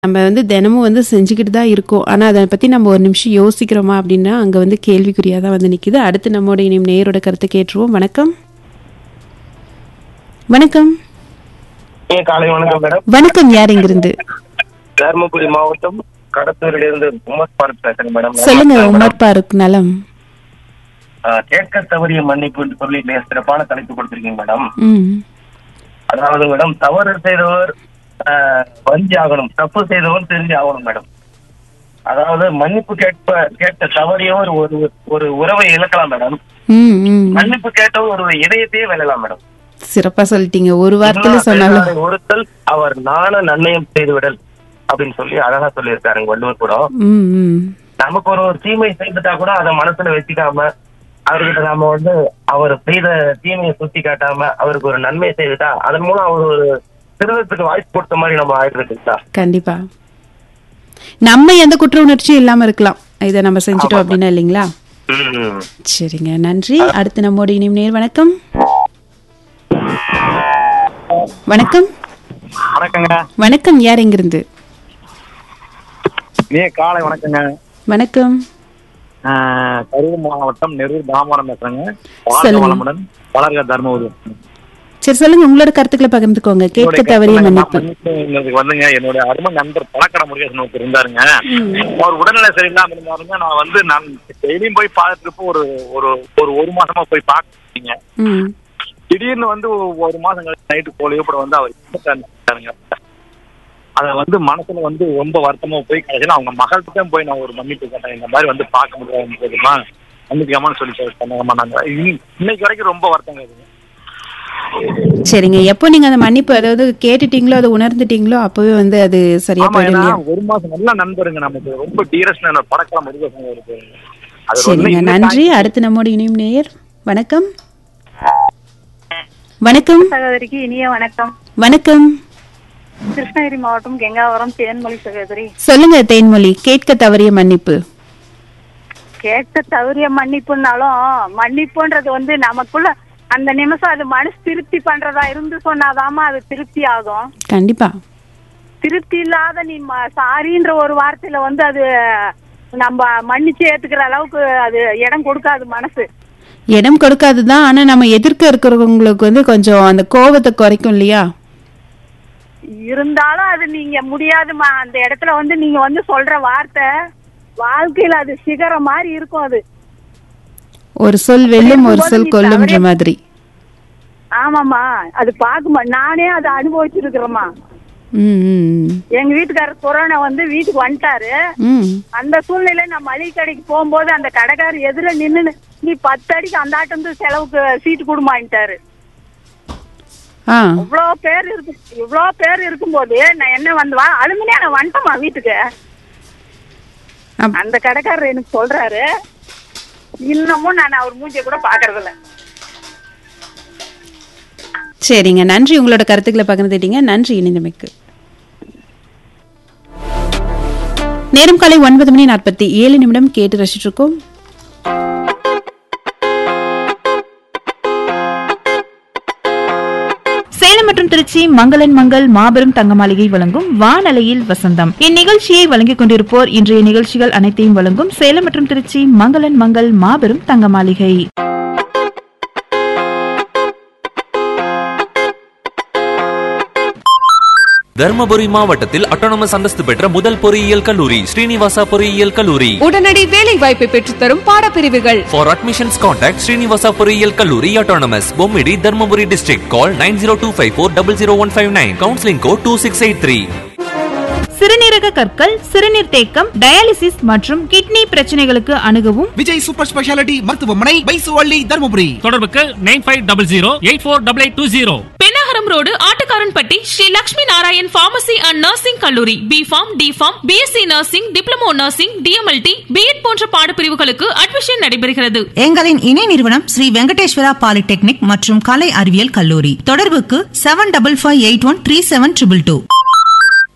நம்ம வந்து தினமும் வந்து செஞ்சுக்கிட்டு தான் இருக்கோம் ஆனால் அதை பற்றி நம்ம ஒரு நிமிஷம் யோசிக்கிறோமா அப்படின்னா அங்கே வந்து கேள்விக்குறியாக தான் வந்து நிற்கிது அடுத்து நம்மோட இனி நேரோட கருத்தை கேட்டுருவோம் வணக்கம் வணக்கம் ஏ, காலை வணக்கம் மேடம் வணக்கம் யார் இங்கிருந்து தருமபுரி மாவட்டம் கடத்தூரில் இருந்து உமர் பார்க் பேசுறேன் மேடம் சொல்லுங்க உமர் பாருக் நலம் ஆ, கேட்க தவறிய மன்னிப்பு என்று சொல்லி மிக சிறப்பான தலைப்பு கொடுத்திருக்கீங்க மேடம் ம் அதாவது மேடம் தவறு செய்தவர் ஆ, வஞ்சி ஆகணும் தப்பு செய்தவர் தெரிஞ்சு ஆகணும் மேடம் அதாவது மன்னிப்பு கேட்ப கேட்ட தவறியவர் ஒரு ஒரு உறவை இழக்கலாம் மேடம் ம் ம் மன்னிப்பு கேட்டவர் ஒரு இதயத்தையே வெல்லலாம் மேடம் சிறப்பாக சொல்லிட்டீங்க ஒரு வார்த்தையில் சொன்னாலும் பெருநாளை ஒருத்தல் அவர் நாண நன்னயம் செய்து விடல் அப்படின்னு சொல்லி அழகா சொல்லியிருக்காருங்க வள்ளுவர் கூட ம் ம் நமக்கு ஒரு ஒரு தீமை செய்துட்டா கூட அதை மனசுல வச்சுக்காம அவர்கிட்ட நாம வந்து அவர் செய்த தீமையை சுத்தி காட்டாம அவருக்கு ஒரு நன்மை செய்துட்டா அதன் மூலம் அவர் ஒரு திருதத்துக்கு வாய்ப்பு கொடுத்த மாதிரி நம்ம ஆயிட்டு கண்டிப்பா நம்ம எந்த குற்ற உணர்ச்சியும் இல்லாம இருக்கலாம் இதை நம்ம செஞ்சுட்டோம் அப்படின்னா இல்லைங்களா சரிங்க நன்றி அடுத்து நம்மோட இனியும் நேர் வணக்கம் வணக்கம் வணக்கங்க வணக்கம் யார் எங்கிருந்து நீ காலை வணக்கங்க வணக்கம் ஆஹ் கரூர் மாவட்டம் நெரூர் தாமரம் பேசுறேங்க சொல்லுங்க. வாழ்க வளமுடன் வளர்க தர்மபுரி சரி சொல்லுங்க உங்களோட கருத்துக்களை பகிர்ந்துக்கோங்க கேட்க தவறிய மன்னிப்பு மன்னிப்புங்கிறதுக்கு வந்துங்க என்னுடைய அருமை நண்பர் பழக்கடை முருகேசன் ஒருத்தர் இருந்தாருங்க அவர் உடல்நிலை சரியில்லாம இருந்தாருங்க நான் வந்து நான் டெய்லியும் போய் பார்த்துட்டு ஒரு ஒரு ஒரு ஒரு மாசமா போய் பார்த்துங்க ம் திடீர்னு வந்து ஒரு- ஒரு மாசம் கழிச்சு நைட்டு போலியோ கூட வந்து அவர் இறந்துட்டாருங்க. அத வந்து மனசுல வந்து ரொம்ப வருத்தமா போய் கடைசியில அவங்க மகள்கிட்ட தான் போய் நான் ஒரு மன்னிப்பு கேட்டேன் இந்த மாதிரி வந்து பார்க்க முடியாது போதுமா மன்னிக்காமனு சொல்லி சொன்னாங்கம்மா நாங்க இன்னி- இன்னைக்கு வரைக்கும் ரொம்ப வருத்தங்க இருக்குங்க சரிங்க எப்போ நீங்க அந்த மன்னிப்பு அதாவது கேட்டுட்டீங்களோ அதை உணர்ந்துட்டீங்களோ அப்பவே வந்து அது சரியா ஆமா போயிடும் ஏன்னா இல்லையா ஒரு மாசம் நல்ல நண்பருங்க நமக்கு ரொம்ப டீரஸ்ட் படக்கலாம் முருகேசன் இருக்கு அது வந்து சரிங்க இன்னும் நன்றி அடுத்து நம்மோட இனியும் நேயர் வணக்கம் வணக்கம் சகோதரிக்கு இனிய வணக்கம் வணக்கம் கிருஷ்ணகிரி மாவட்டம் கெங்காவரம் தேன்மொழி சகோதரி சொல்லுங்க தேன்மொழி கேட்க தவறிய மன்னிப்பு கேட்க தவறிய மன்னிப்புனாலும் மன்னிப்புன்றது வந்து நமக்குள்ள அந்த நிமிஷம் அது மனசு திருப்தி பண்றதா இருந்து சொன்னாதாமா அது திருப்தி ஆகும் கண்டிப்பா திருப்தி இல்லாத நீ ம- சாரின்ற ஒரு வார்த்தையில வந்து அது நம்ம மன்னிச்சு ஏத்துக்கிற அளவுக்கு அது இடம் கொடுக்காது மனசு இடம் கொடுக்காதுதான் ஆனா நம்ம எதிர்க்க இருக்கிறவங்களுக்கு வந்து கொஞ்சம் அந்த கோபத்தை குறைக்கும் இல்லையா இருந்தாலும் அது நீங்க முடியாதுமா அந்த இடத்துல வந்து நீங்க வந்து சொல்ற வார்த்தை வாழ்க்கையில அது சிகரம் மாதிரி இருக்கும் அது ஒரு சொல் வெல்லும் ஒரு சொல் நீ கொல்லும்ன்ற தவறே- மாதிரி ஆமாம்மா அது பாக்குமா நானே அதை அனுபவிச்சிருக்கிறேம்மா ம் ம், எங்க வீட்டுக்காரர் கொரோனா வந்து வீட்டுக்கு வந்துட்டாரு ம் அந்த சூழ்நிலை நான் மளிகை கடைக்கு போகும்போது அந்த கடைக்காரர் எதிர நின்னு நீ பத்து அடிக்கு அந்த ஆட்டம் செலவுக்கு சீட்டு கொடுமான்ட்டாரு ஆ இவ்வளோ பேர் இருக்கு இவ்வளோ பேர் இருக்கும்போது நான் என்ன வந்து வா அழுமனே நான் வந்துட்டேம்மா வீட்டுக்கு அப்- அந்த கடைக்காரர் எனக்கு சொல்றாரு இன்னமும் நான் அவர் மூஞ்சிய கூட பாக்குறதில்ல சரிங்க நன்றி உங்களோட கருத்துக்களை பகிர்ந்துட்டீங்க நன்றி இணைந்தமைக்கு நேரம் காலை ஒன்பது மணி நாற்பத்தி ஏழு நிமிடம் கேட்டு ரசிச்சுட்டு இருக்கோம் சேலம் மற்றும் திருச்சி மங்களன் மங்கள் மாபெரும் தங்க மாளிகை வழங்கும் வானலையில் வசந்தம் இந்நிகழ்ச்சியை வழங்கிக் கொண்டிருப்போர் இன்றைய நிகழ்ச்சிகள் அனைத்தையும் வழங்கும் சேலம் மற்றும் திருச்சி மங்களன் மங்கள் மாபெரும் தங்க மாளிகை தர்மபுரி மாவட்டத்தில் அட்டானமஸ் அந்தஸ்து பெற்ற முதல் பொறியியல் கல்லூரி ஸ்ரீனிவாசா பொறியியல் கல்லூரி உடனடி வேலை வாய்ப்பை பெற்றுத்தரும் பாடப்பிரிவுகள் For admissions contact Srinivasa பொறியியல் கல்லூரி autonomous Bommidi Dharmapuri district call 9025400159 counseling code 2683 சிறுநீரக கற்கள் சிறுநீர் தேக்கம் டயாலிசிஸ் மற்றும் கிட்னி பிரச்சனைகளுக்கு அணுகவும் விஜய் சூப்பர் ஸ்பெஷாலிட்டி மருத்துவமனை பைசுவள்ளி தருமபுரி தொடர்புக்கு nine five double zero eight four double eight two zero Pennagaram road Attukaranpatti Sri Lakshmi Narayan pharmacy and nursing கல்லூரி B pharm D pharm B Sc nursing diploma nursing D M L T B Ed போன்ற பாடப்பிரிவுகளுக்கு அட்மிஷன் நடைபெறுகிறது எங்களின் இணை நிறுவனம் ஸ்ரீ வெங்கடேஸ்வரா பாலிடெக்னிக் மற்றும் கலை அறிவியல் கல்லூரி தொடர்புக்கு seven double five eight one three seven triple two